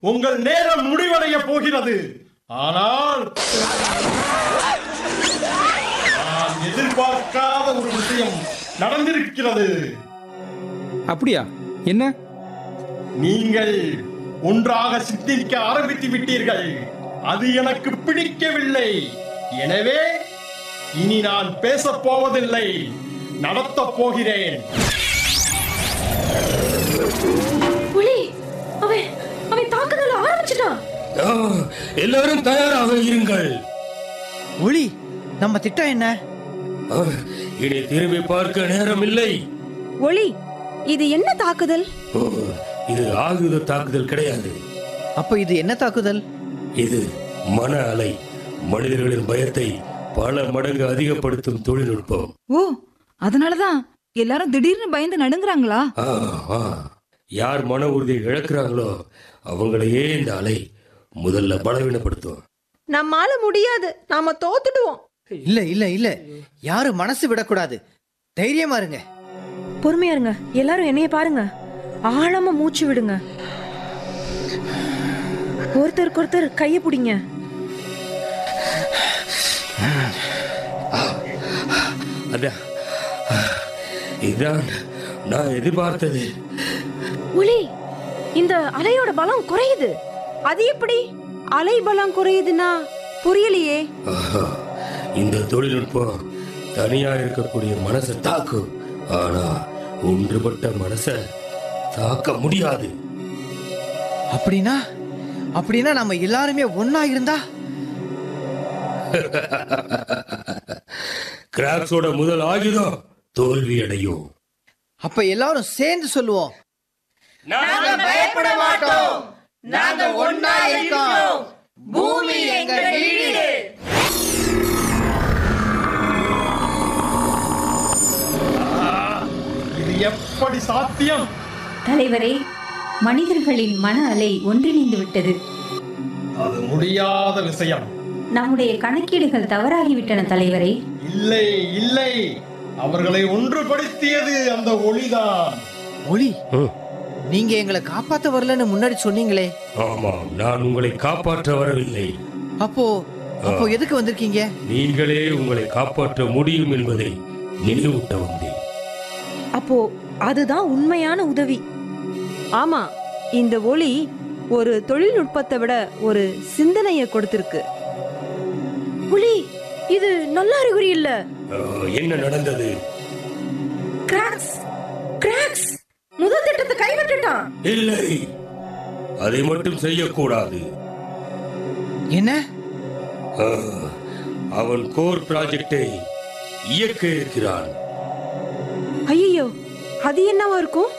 உங்கள் நேரம் முடிவடைய போகிறது ஆனால் நான் எதிர்பார்க்காத ஒரு விஷயம் நடந்திருக்கிறது அப்படியா என்ன நீங்கள் ஒன்றாக சிந்திக்க ஆரம்பித்து விட்டீர்கள் அது எனக்கு பிடிக்கவில்லை எனவே இனி நான் பேசப் போவதில்லை நடத்தப் போகிறேன் புலி அவன் அவன் தாக்குதல் ஆரம்பிச்சிட்டான் ஆ, எல்லாரும் தயாராக இருங்கள் ஒளி நம்ம திட்டம் என்ன ஆ, இனி திரும்பி பார்க்க நேரம் இல்லை ஒளி இது என்ன தாக்குதல் ஓ, இது ஆயுத தாக்குதல் கிடையாது அப்ப இது என்ன தாக்குதல் இது மன அலை மனிதர்களின் பயத்தை பல மடங்கு அதிகப்படுத்தும் தொழில்நுட்பம் ஓ அதனாலதான் எல்லாரும் திடீர்னு பயந்து நடுங்குறாங்களா ஆ, ஆ. யார் மன உறுதியை இழக்கிறாங்களோ அவங்களையே இந்த அலை முதல்ல பலவீனப்படுத்தும் நம்மால முடியாது நாம தோத்துடுவோம் இல்ல இல்ல இல்ல யாரும் மனசு விடக்கூடாது தைரியமா இருங்க பொறுமையா இருங்க எல்லாரும் என்னைய பாருங்க ஆழமா மூச்சு விடுங்க ஒருத்தருக்கு ஒருத்தர் கைய பிடிங்க அதான் இதுதான் நான் எதிர்பார்த்தது ஒளி இந்த அலையோட பலம் குறையுது அது எப்படி அலை பலம் குறையுதுன்னா புரியலையே ஆஹா, இந்த தொழில்நுட்பம் தனியா இருக்கக்கூடிய மனசை தாக்கும் ஆனா ஒன்றுபட்ட மனசை தாக்க முடியாது அப்படின்னா அப்படின்னா நம்ம எல்லாருமே ஒன்னா இருந்தா கிராக்ஸோட முதல் ஆயுதம் தோல்வி அடையும் அப்ப எல்லாரும் சேர்ந்து சொல்லுவோம் பயப்பட மாட்டோம் நாங்க ஒன்னா இருக்கோம் பூமி எங்க வீடு இது எப்படி சாத்தியம் தலைவரே மனிதர்களின் மன அலை ஒன்றிணைந்து விட்டது அது முடியாத விஷயம் நம்முடைய கணக்கீடுகள் தவறாகிவிட்டன தலைவரே இல்லை இல்லை அவர்களை ஒன்றுபடுத்தியது அந்த ஒளிதான் ஒளி ம். நீங்க எங்களை காப்பாத்த வரலன்னு முன்னாடி சொன்னீங்களே ஆமாம் நான் உங்களை காப்பாற்ற வரவில்லை அப்போ அப்போ எதுக்கு வந்திருக்கீங்க நீங்களே உங்களை காப்பாற்ற முடியும் என்பதை நினைவூட்ட வந்தேன் அப்போ அதுதான் உண்மையான உதவி ஆமா இந்த ஒளி ஒரு தொழில்நுட்பத்தை விட ஒரு சிந்தனையை கொடுத்திருக்கு ஒளி இது நல்ல அறிகுறி இல்ல ஆ, என்ன நடந்தது கிராக்ஸ் கிராக்ஸ் முதல் திட்டத்தை கைவிட்டுட்டான் இல்லை அதை மட்டும் செய்யக்கூடாது என்ன ஆ, அவன் கோர் ப்ராஜெக்டை இயக்க இருக்கிறான் ஐயோ அது என்னவா இருக்கும்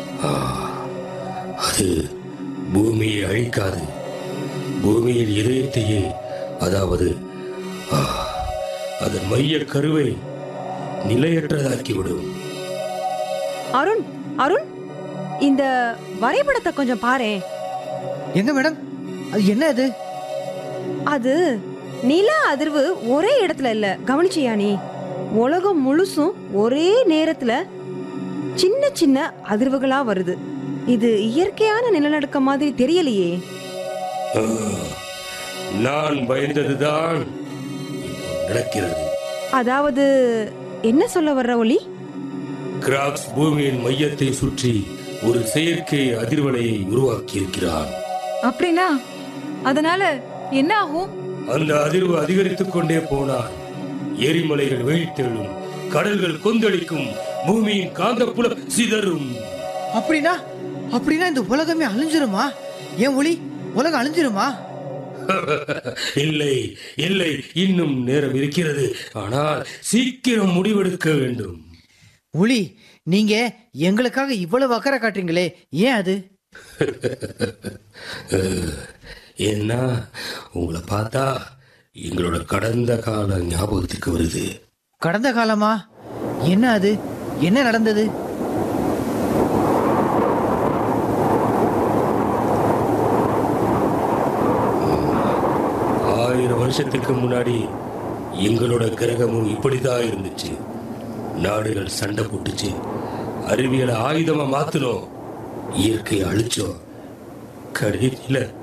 அது பூமியை அழிக்காது பூமியின் இதயத்தையே அதாவது ஆ, அதன் மைய கருவை நிலையற்றதாக்கிவிடும் அருண் அருண் இந்த வரைபடத்தை கொஞ்சம் பாரேன் எங்க மேடம் அது என்ன அது அது நில அதிர்வு ஒரே இடத்துல இல்ல கவனிச்சியா நீ உலகம் முழுசும் ஒரே நேரத்துல சின்ன சின்ன அதிர்வுகளா வருது இது இயற்கையான நிலநடுக்கம் மாதிரி தெரியலையே ஆ, நான் பயந்ததுதான் இப்போ நடக்கிறது அதாவது என்ன சொல்ல வர்ற ஒளி கிராக்ஸ் பூமியின் மையத்தை சுற்றி ஒரு செயற்கை அதிர்வலையை உருவாக்கி இருக்கிறான் அப்படின்னா அதனால என்ன ஆகும் அந்த அதிர்வு அதிகரித்துக் கொண்டே போனால் எரிமலைகள் வெயிட்டெழும் கடல்கள் கொந்தளிக்கும் பூமியின் காந்தப்புலம் சிதறும் அப்படின்னா அப்படின்னா இந்த உலகமே அழிஞ்சிருமா ஏன் ஒளி உலகம் அழிஞ்சிருமா இல்லை இல்லை இன்னும் நேரம் இருக்கிறது ஆனால் சீக்கிரம் முடிவெடுக்க வேண்டும் ஒளி நீங்க எங்களுக்காக இவ்வளவு அக்கறை காட்டுறீங்களே ஏன் அது ஏன்னா உங்களை பார்த்தா எங்களோட கடந்த கால ஞாபகத்துக்கு வருது கடந்த காலமா என்ன அது என்ன நடந்தது ஆயிரம் வருஷத்துக்கு முன்னாடி எங்களோட கிரகமும் இப்படிதான் இருந்துச்சு நாடுகள் சண்டை போட்டுச்சு அறிவியலை ஆயுதமா மாத்தினோம் இயற்கையை அழிச்சோம் கடைசியில